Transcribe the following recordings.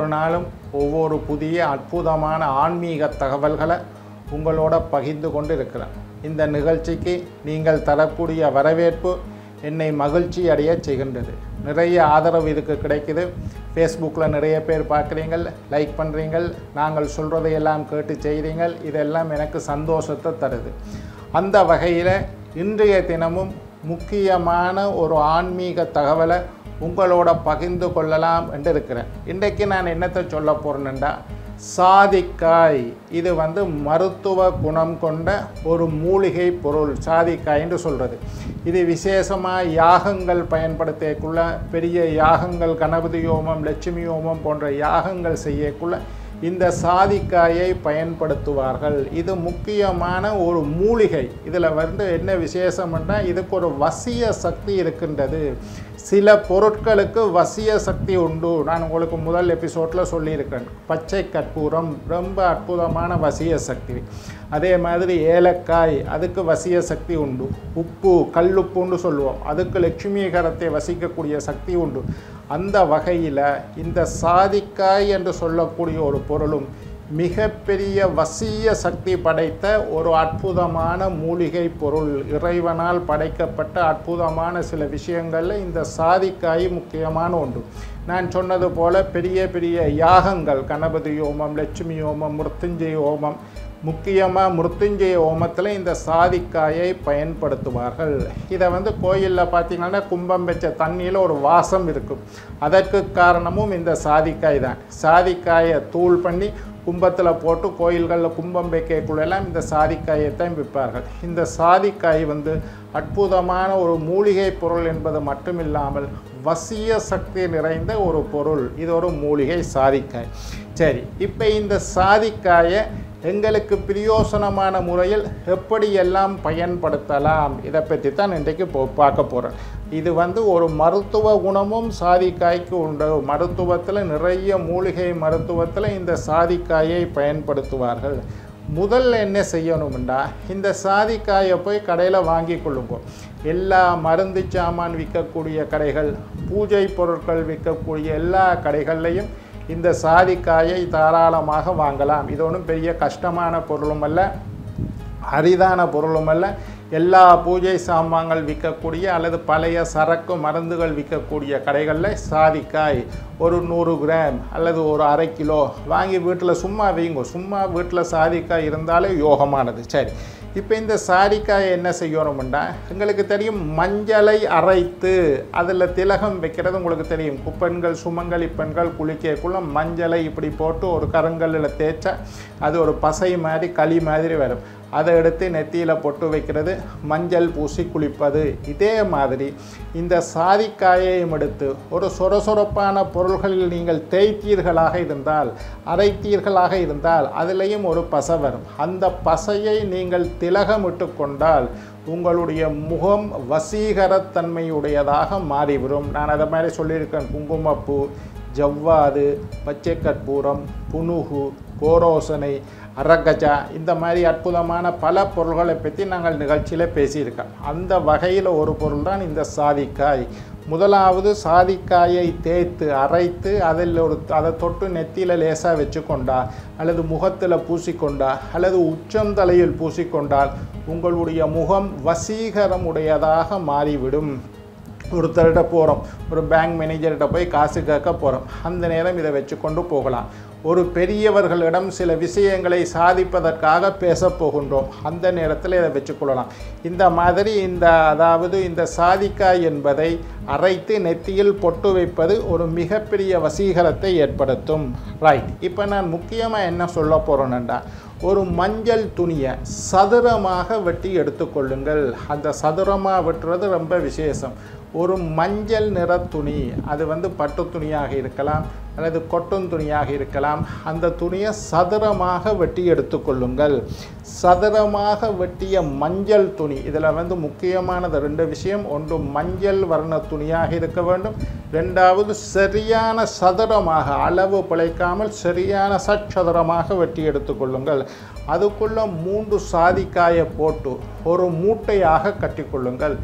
ஒவ்வொரு நாளும் ஒவ்வொரு புதிய அற்புதமான ஆன்மீக தகவல்களை உங்களோட பகிர்ந்து கொண்டு இருக்கிறேன் இந்த நிகழ்ச்சிக்கு நீங்கள் தரக்கூடிய வரவேற்பு என்னை மகிழ்ச்சி அடைய செய்கின்றது நிறைய ஆதரவு இதுக்கு கிடைக்குது ஃபேஸ்புக்கில் நிறைய பேர் பார்க்குறீங்கள் லைக் பண்ணுறீங்கள் நாங்கள் சொல்கிறதையெல்லாம் கேட்டு செய்கிறீங்கள் இதெல்லாம் எனக்கு சந்தோஷத்தை தருது அந்த வகையில் இன்றைய தினமும் முக்கியமான ஒரு ஆன்மீக தகவலை உங்களோட பகிர்ந்து கொள்ளலாம் என்று இருக்கிறேன் இன்றைக்கு நான் என்னத்தை சொல்ல போகிறேன்டா சாதிக்காய் இது வந்து மருத்துவ குணம் கொண்ட ஒரு மூலிகை பொருள் சாதிக்காய்ன்னு சொல்கிறது இது விசேஷமாக யாகங்கள் பயன்படுத்தக்குள்ள பெரிய யாகங்கள் கணபதி ஹோமம் லட்சுமி ஹோமம் போன்ற யாகங்கள் செய்யக்குள்ள இந்த சாதிக்காயை பயன்படுத்துவார்கள் இது முக்கியமான ஒரு மூலிகை இதில் வந்து என்ன விசேஷம்னா இதுக்கு ஒரு வசிய சக்தி இருக்கின்றது சில பொருட்களுக்கு வசிய சக்தி உண்டு நான் உங்களுக்கு முதல் எபிசோடில் சொல்லியிருக்கேன் பச்சை கற்பூரம் ரொம்ப அற்புதமான வசிய சக்தி அதே மாதிரி ஏலக்காய் அதுக்கு வசிய சக்தி உண்டு உப்பு கல்லுப்புன்னு சொல்லுவோம் அதுக்கு லட்சுமிகரத்தை வசிக்கக்கூடிய சக்தி உண்டு அந்த வகையில் இந்த சாதிக்காய் என்று சொல்லக்கூடிய ஒரு பொருளும் மிகப்பெரிய வசிய சக்தி படைத்த ஒரு அற்புதமான மூலிகை பொருள் இறைவனால் படைக்கப்பட்ட அற்புதமான சில விஷயங்களில் இந்த சாதிக்காய் முக்கியமான ஒன்று நான் சொன்னது போல பெரிய பெரிய யாகங்கள் கணபதி ஹோமம் லட்சுமி ஹோமம் மிருத்துஞ்சய ஹோமம் முக்கியமாக மிருத்துஞ்சய ஹோமத்தில் இந்த சாதிக்காயை பயன்படுத்துவார்கள் இதை வந்து கோயிலில் பார்த்தீங்கன்னா கும்பம் வச்ச தண்ணியில் ஒரு வாசம் இருக்கும் அதற்கு காரணமும் இந்த சாதிக்காய் தான் சாதிக்காயை தூள் பண்ணி கும்பத்தில் போட்டு கோயில்களில் கும்பம் வைக்கக்குள்ளெல்லாம் இந்த சாதிக்காயை தான் விற்பார்கள் இந்த சாதிக்காய் வந்து அற்புதமான ஒரு மூலிகை பொருள் என்பது மட்டுமில்லாமல் வசிய சக்தி நிறைந்த ஒரு பொருள் இது ஒரு மூலிகை சாதிக்காய் சரி இப்போ இந்த சாதிக்காயை எங்களுக்கு பிரயோசனமான முறையில் எப்படியெல்லாம் பயன்படுத்தலாம் இதை பற்றி தான் இன்றைக்கு போ பார்க்க போகிறேன் இது வந்து ஒரு மருத்துவ குணமும் சாதிக்காய்க்கு உண்டு மருத்துவத்தில் நிறைய மூலிகை மருத்துவத்தில் இந்த சாதிக்காயை பயன்படுத்துவார்கள் முதல்ல என்ன செய்யணும்னா இந்த சாதிக்காயை போய் கடையில் வாங்கி கொள்ளுங்க எல்லா மருந்து சாமான் விற்கக்கூடிய கடைகள் பூஜை பொருட்கள் விற்கக்கூடிய எல்லா கடைகள்லையும் இந்த சாதிக்காயை தாராளமாக வாங்கலாம் இது ஒன்றும் பெரிய கஷ்டமான பொருளும் அல்ல அரிதான பொருளும் அல்ல எல்லா பூஜை சாமான்கள் விற்கக்கூடிய அல்லது பழைய சரக்கு மருந்துகள் விற்கக்கூடிய கடைகளில் சாதிக்காய் ஒரு நூறு கிராம் அல்லது ஒரு அரை கிலோ வாங்கி வீட்டில் சும்மா வைங்க சும்மா வீட்டில் சாதிக்காய் இருந்தாலே யோகமானது சரி இப்போ இந்த சாரிக்காயை என்ன செய்யணும்னா எங்களுக்கு தெரியும் மஞ்சளை அரைத்து அதில் திலகம் வைக்கிறது உங்களுக்கு தெரியும் குப்பெண்கள் சுமங்கலி பெண்கள் குளிக்கக்குள்ள மஞ்சளை இப்படி போட்டு ஒரு கருங்கல்லில் தேய்ச்சா அது ஒரு பசை மாதிரி களி மாதிரி வரும் அதை எடுத்து நெத்தியில் பொட்டு வைக்கிறது மஞ்சள் பூசி குளிப்பது இதே மாதிரி இந்த சாதிக்காயையும் எடுத்து ஒரு சொரசொரப்பான பொருள்களில் நீங்கள் தேய்த்தீர்களாக இருந்தால் அரைத்தீர்களாக இருந்தால் அதிலையும் ஒரு பசை வரும் அந்த பசையை நீங்கள் திலகமிட்டு கொண்டால் உங்களுடைய முகம் வசீகரத்தன்மையுடையதாக மாறிவிடும் நான் அதை மாதிரி சொல்லியிருக்கேன் குங்குமப்பூ ஜவ்வாது பச்சை கற்பூரம் புனுகு கோரோசனை அரகஜா இந்த மாதிரி அற்புதமான பல பொருள்களை பற்றி நாங்கள் நிகழ்ச்சியில் பேசியிருக்கோம் அந்த வகையில் ஒரு பொருள் தான் இந்த சாதிக்காய் முதலாவது சாதிக்காயை தேய்த்து அரைத்து அதில் ஒரு அதை தொட்டு நெத்தியில் லேசாக வச்சுக்கொண்டா அல்லது முகத்தில் பூசிக்கொண்டா அல்லது உச்சந்தலையில் பூசிக்கொண்டால் உங்களுடைய முகம் வசீகரம் உடையதாக மாறிவிடும் ஒருத்தர்கிட்ட போகிறோம் ஒரு பேங்க் மேனேஜர்கிட்ட போய் காசு கேட்க போகிறோம் அந்த நேரம் இதை வச்சுக்கொண்டு போகலாம் ஒரு பெரியவர்களிடம் சில விஷயங்களை சாதிப்பதற்காக பேசப் போகின்றோம் அந்த நேரத்தில் இதை வச்சுக்கொள்ளலாம் இந்த மாதிரி இந்த அதாவது இந்த சாதிக்காய் என்பதை அரைத்து நெத்தியில் பொட்டு வைப்பது ஒரு மிகப்பெரிய வசீகரத்தை ஏற்படுத்தும் ரைட் இப்போ நான் முக்கியமாக என்ன சொல்ல போகிறேன்டா ஒரு மஞ்சள் துணியை சதுரமாக வெட்டி எடுத்துக்கொள்ளுங்கள் அந்த சதுரமாக வெட்டுறது ரொம்ப விசேஷம் ஒரு மஞ்சள் நிற துணி அது வந்து பட்டு துணியாக இருக்கலாம் அல்லது கொட்டும் துணியாக இருக்கலாம் அந்த துணியை சதுரமாக வெட்டி எடுத்துக்கொள்ளுங்கள் சதுரமாக வெட்டிய மஞ்சள் துணி இதில் வந்து முக்கியமானது ரெண்டு விஷயம் ஒன்று மஞ்சள் வர்ண துணியாக இருக்க வேண்டும் ரெண்டாவது சரியான சதுரமாக அளவு பிழைக்காமல் சரியான சச்சதுரமாக வெட்டி எடுத்துக்கொள்ளுங்கள் அதுக்குள்ள மூன்று சாதிக்காயை போட்டு ஒரு மூட்டையாக கட்டிக்கொள்ளுங்கள்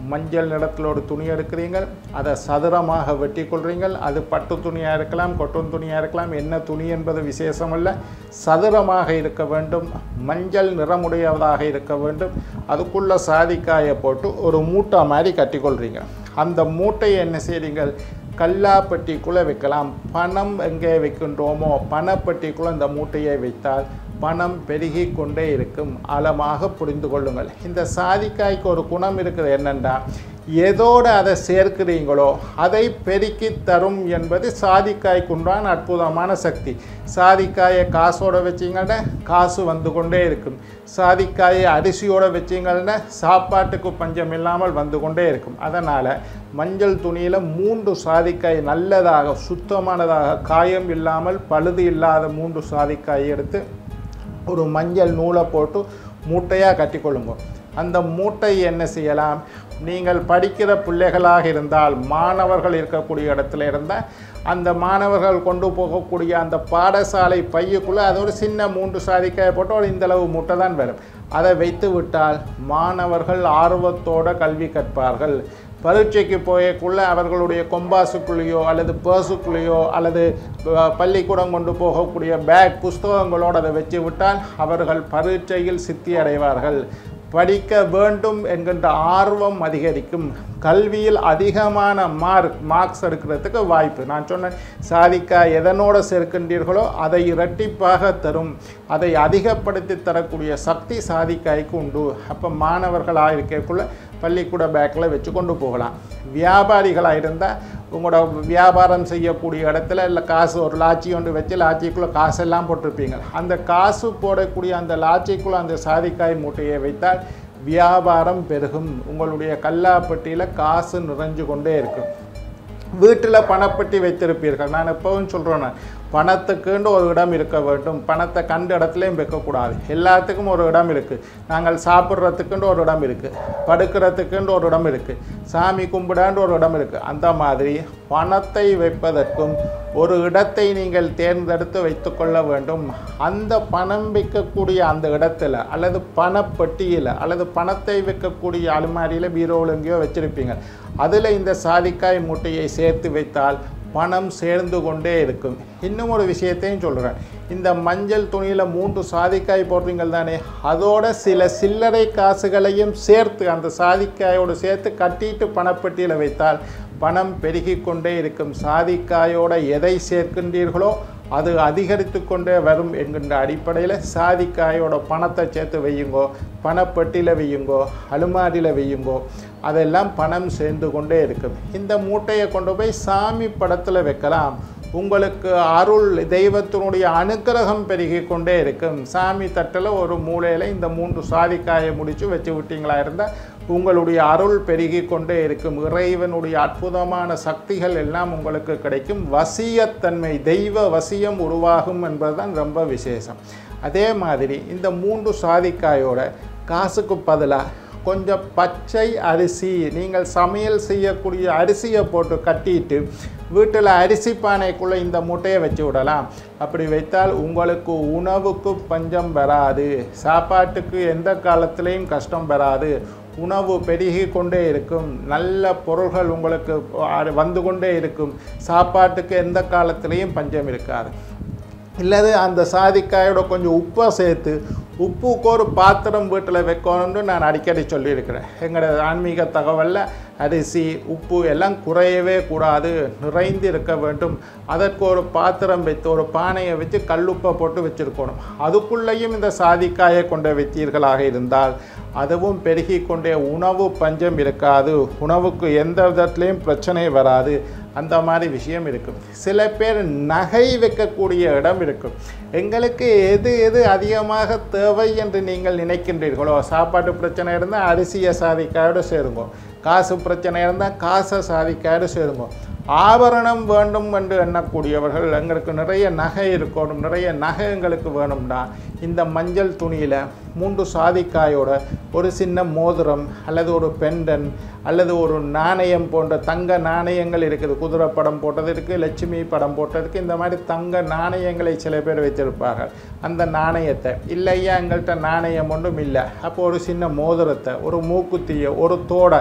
மஞ்சள் நிறத்தில் ஒரு துணி எடுக்கிறீங்க அதை சதுரமாக வெட்டி கொள்றீங்கள் அது பட்டு துணியாக இருக்கலாம் கொட்டும் துணியாக இருக்கலாம் என்ன துணி என்பது விசேஷமல்ல சதுரமாக இருக்க வேண்டும் மஞ்சள் நிறமுடையதாக இருக்க வேண்டும் அதுக்குள்ளே சாதிக்காயை போட்டு ஒரு மூட்டை மாதிரி கட்டிக்கொள்றீங்க அந்த மூட்டையை என்ன செய்றீங்க கல்லாப்பட்டிக்குள்ளே வைக்கலாம் பணம் எங்கே வைக்கின்றோமோ பணப்பட்டிக்குள்ளே இந்த மூட்டையை வைத்தால் பணம் பெருகி கொண்டே இருக்கும் ஆழமாக புரிந்து கொள்ளுங்கள் இந்த சாதிக்காய்க்கு ஒரு குணம் இருக்குது என்னென்னா எதோடு அதை சேர்க்கிறீங்களோ அதை பெருக்கி தரும் என்பது சாதிக்காய்க்குண்டான அற்புதமான சக்தி சாதிக்காயை காசோட வச்சிங்கன்னா காசு வந்து கொண்டே இருக்கும் சாதிக்காயை அரிசியோட வச்சிங்கன்னா சாப்பாட்டுக்கு பஞ்சம் இல்லாமல் வந்து கொண்டே இருக்கும் அதனால் மஞ்சள் துணியில் மூன்று சாதிக்காய் நல்லதாக சுத்தமானதாக காயம் இல்லாமல் பழுது இல்லாத மூன்று சாதிக்காய் எடுத்து ஒரு மஞ்சள் நூலை போட்டு மூட்டையாக கட்டிக்கொள்ளுங்க அந்த மூட்டை என்ன செய்யலாம் நீங்கள் படிக்கிற பிள்ளைகளாக இருந்தால் மாணவர்கள் இருக்கக்கூடிய இடத்துல இருந்தால் அந்த மாணவர்கள் கொண்டு போகக்கூடிய அந்த பாடசாலை பையுக்குள்ளே அது ஒரு சின்ன மூன்று சாதிக்காயை போட்டு ஒரு இந்தளவு மூட்டை தான் வரும் அதை வைத்து விட்டால் மாணவர்கள் ஆர்வத்தோட கல்வி கற்பார்கள் பரீட்சைக்கு போயக்குள்ள அவர்களுடைய கொம்பாசுக்குள்ளேயோ அல்லது பர்ஸுக்குள்ளேயோ அல்லது ப- பள்ளிக்கூடம் கொண்டு போகக்கூடிய பேக் புஸ்தகங்களோடு அதை வச்சு விட்டால் அவர்கள் பரீட்சையில் சித்தி அடைவார்கள் படிக்க வேண்டும் என்கின்ற ஆர்வம் அதிகரிக்கும் கல்வியில் அதிகமான மார்க் மார்க்ஸ் எடுக்கிறதுக்கு வாய்ப்பு நான் சொன்னேன் சாதிக்கா எதனோட சேர்க்கின்றீர்களோ அதை இரட்டிப்பாக தரும் அதை அதிகப்படுத்தி தரக்கூடிய சக்தி சாதிக்காய்க்கு உண்டு அப்போ மாணவர்களாக இருக்கக்குள்ள பள்ளிக்கூட பேக்கில் வச்சு கொண்டு போகலாம் வியாபாரிகளாக இருந்தால் உங்களோட வியாபாரம் செய்யக்கூடிய இடத்துல இல்லை காசு ஒரு லாச்சி ஒன்று வச்சு லாச்சிக்குள்ளே காசெல்லாம் போட்டிருப்பீங்க அந்த காசு போடக்கூடிய அந்த லாச்சிக்குள்ளே அந்த சாதிக்காய் மூட்டையை வைத்தால் வியாபாரம் பெருகும் உங்களுடைய கல்லாப்பட்டியில் காசு நிறைஞ்சு கொண்டே இருக்கும் வீட்டில் பணப்பட்டி வைத்திருப்பீர்கள் நான் எப்பவும் சொல்கிறேன் நான், பணத்துக்குன்னு ஒரு இடம் இருக்க வேண்டும் பணத்தை கண்ட இடத்துலையும் வைக்கக்கூடாது எல்லாத்துக்கும் ஒரு இடம் இருக்குது நாங்கள் சாப்பிட்றதுக்குன்னு ஒரு இடம் இருக்குது படுக்கிறதுக்குன்னு ஒரு இடம் இருக்குது சாமி கும்பிடான்னு ஒரு இடம் இருக்குது அந்த மாதிரி பணத்தை வைப்பதற்கும் ஒரு இடத்தை நீங்கள் தேர்ந்தெடுத்து வைத்துக்கொள்ள வேண்டும் அந்த பணம் வைக்கக்கூடிய அந்த இடத்துல அல்லது பணப்பட்டியில் அல்லது பணத்தை வைக்கக்கூடிய அலுமாரியில் பீரோவில் எங்கேயோ வச்சுருப்பீங்க அதில் இந்த சாதிக்காய் மூட்டையை சேர்த்து வைத்தால் பணம் சேர்ந்து கொண்டே இருக்கும் இன்னும் ஒரு விஷயத்தையும் சொல்கிறேன் இந்த மஞ்சள் துணியில் மூன்று சாதிக்காய் போடுறீங்க தானே அதோட சில சில்லறை காசுகளையும் சேர்த்து அந்த சாதிக்காயோடு சேர்த்து கட்டிட்டு பணப்பட்டியில் வைத்தால் பணம் பெருகி கொண்டே இருக்கும் சாதிக்காயோட எதை சேர்க்கின்றீர்களோ அது அதிகரித்து கொண்டே வரும் என்கின்ற அடிப்படையில் சாதிக்காயோட பணத்தை சேர்த்து வையுங்கோ பணப்பட்டியில் வையுங்கோ அலுமாரியில் வையுங்கோ அதெல்லாம் பணம் சேர்ந்து கொண்டே இருக்கும் இந்த மூட்டையை கொண்டு போய் சாமி படத்தில் வைக்கலாம் உங்களுக்கு அருள் தெய்வத்தினுடைய அனுக்கிரகம் பெருகி கொண்டே இருக்கும் சாமி தட்டில் ஒரு மூலையில் இந்த மூன்று சாதிக்காயை முடித்து வச்சு விட்டீங்களா இருந்தால் உங்களுடைய அருள் பெருகி கொண்டே இருக்கும் இறைவனுடைய அற்புதமான சக்திகள் எல்லாம் உங்களுக்கு கிடைக்கும் வசியத்தன்மை தெய்வ வசியம் உருவாகும் என்பதுதான் ரொம்ப விசேஷம் அதே மாதிரி இந்த மூன்று சாதிக்காயோட காசுக்கு பதிலாக கொஞ்சம் பச்சை அரிசி நீங்கள் சமையல் செய்யக்கூடிய அரிசியை போட்டு கட்டிட்டு வீட்டில் அரிசி பானைக்குள்ளே இந்த மூட்டையை வச்சு விடலாம் அப்படி வைத்தால் உங்களுக்கு உணவுக்கு பஞ்சம் வராது சாப்பாட்டுக்கு எந்த காலத்திலையும் கஷ்டம் வராது உணவு பெருகி கொண்டே இருக்கும் நல்ல பொருள்கள் உங்களுக்கு அ- வந்து கொண்டே இருக்கும் சாப்பாட்டுக்கு எந்த காலத்திலையும் பஞ்சம் இருக்காது இல்லது அந்த சாதிக்காயோட கொஞ்சம் உப்பை சேர்த்து உப்புக்கு ஒரு பாத்திரம் வீட்டில் வைக்கணும்னு நான் அடிக்கடி சொல்லியிருக்கிறேன் எங்களோட ஆன்மீக தகவலில் அரிசி உப்பு எல்லாம் குறையவே கூடாது நிறைந்து இருக்க வேண்டும் அதற்கு ஒரு பாத்திரம் வைத்து ஒரு பானையை வச்சு கல்லுப்பை போட்டு வச்சுருக்கணும் அதுக்குள்ளேயும் இந்த சாதிக்காயை கொண்டு வைத்தீர்களாக இருந்தால் அதுவும் பெருகி கொண்டே உணவு பஞ்சம் இருக்காது உணவுக்கு எந்த விதத்துலேயும் பிரச்சனை வராது அந்த மாதிரி விஷயம் இருக்கும் சில பேர் நகை வைக்கக்கூடிய இடம் இருக்கும் எங்களுக்கு எது எது அதிகமாக தேவை என்று நீங்கள் நினைக்கின்றீர்களோ சாப்பாட்டு பிரச்சனை இருந்தால் அரிசியை சாதிக்காயோடு சேருங்க காசு பிரச்சனை இருந்தால் காசை சாதிக்காயோடு சேருங்க ஆபரணம் வேண்டும் என்று எண்ணக்கூடியவர்கள் எங்களுக்கு நிறைய நகை இருக்கணும் நிறைய நகை எங்களுக்கு வேணும்னா இந்த மஞ்சள் துணியில் மூன்று சாதிக்காயோட ஒரு சின்ன மோதிரம் அல்லது ஒரு பெண்டன் அல்லது ஒரு நாணயம் போன்ற தங்க நாணயங்கள் இருக்குது குதிரை படம் போட்டது இருக்குது லட்சுமி படம் போட்டதுக்கு இந்த மாதிரி தங்க நாணயங்களை சில பேர் வைத்திருப்பார்கள் அந்த நாணயத்தை இல்லையா எங்கள்கிட்ட நாணயம் ஒன்றும் இல்லை அப்போ ஒரு சின்ன மோதிரத்தை ஒரு மூக்குத்தியை ஒரு தோடை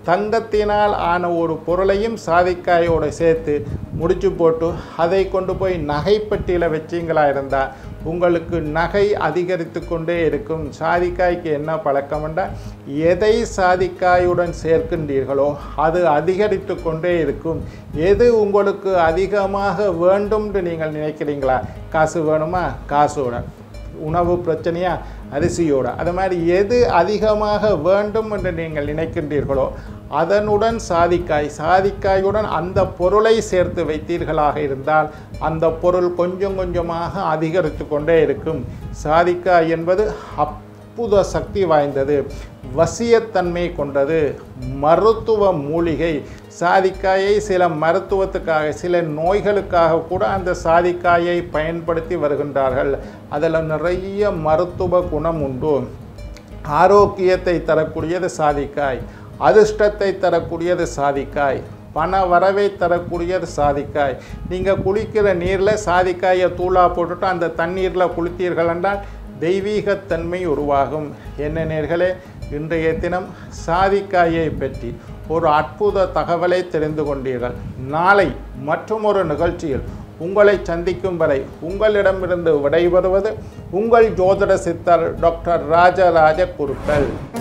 தங்கத்தினால் ஆன ஒரு பொருளையும் சாதிக்காயோடு சேர்த்து முடிச்சு போட்டு அதை கொண்டு போய் நகைப்பட்டியில் வச்சிங்களா இருந்தால் உங்களுக்கு நகை அதிகரித்து கொண்டே இருக்கும் சாதிக்காய்க்கு என்ன பழக்கம்ண்டா எதை சாதிக்காயுடன் சேர்க்கின்றீர்களோ அது அதிகரித்து கொண்டே இருக்கும் எது உங்களுக்கு அதிகமாக வேண்டும்னு நீங்கள் நினைக்கிறீங்களா காசு வேணுமா காசோட உணவு பிரச்சனையா அரிசியோட அது மாதிரி எது அதிகமாக வேண்டும் என்று நீங்கள் நினைக்கின்றீர்களோ அதனுடன் சாதிக்காய் சாதிக்காயுடன் அந்த பொருளை சேர்த்து வைத்தீர்களாக இருந்தால் அந்த பொருள் கொஞ்சம் கொஞ்சமாக அதிகரித்து கொண்டே இருக்கும் சாதிக்காய் என்பது அற்புத சக்தி வாய்ந்தது வசியத்தன்மை கொண்டது மருத்துவ மூலிகை சாதிக்காயை சில மருத்துவத்துக்காக சில நோய்களுக்காக கூட அந்த சாதிக்காயை பயன்படுத்தி வருகின்றார்கள் அதில் நிறைய மருத்துவ குணம் உண்டு ஆரோக்கியத்தை தரக்கூடியது சாதிக்காய் அதிர்ஷ்டத்தை தரக்கூடியது சாதிக்காய் பண வரவை தரக்கூடியது சாதிக்காய் நீங்கள் குளிக்கிற நீரில் சாதிக்காயை தூளாக போட்டுட்டு அந்த தண்ணீரில் குளித்தீர்கள் என்றால் தெய்வீகத்தன்மை உருவாகும் என்ன நேர்களே இன்றைய தினம் சாதிக்காயை பற்றி ஒரு அற்புத தகவலை தெரிந்து கொண்டீர்கள் நாளை மற்றும் ஒரு நிகழ்ச்சியில் உங்களை சந்திக்கும் வரை உங்களிடமிருந்து விடைபெறுவது உங்கள் ஜோதிட சித்தர் டாக்டர் ராஜராஜ குருக்கள்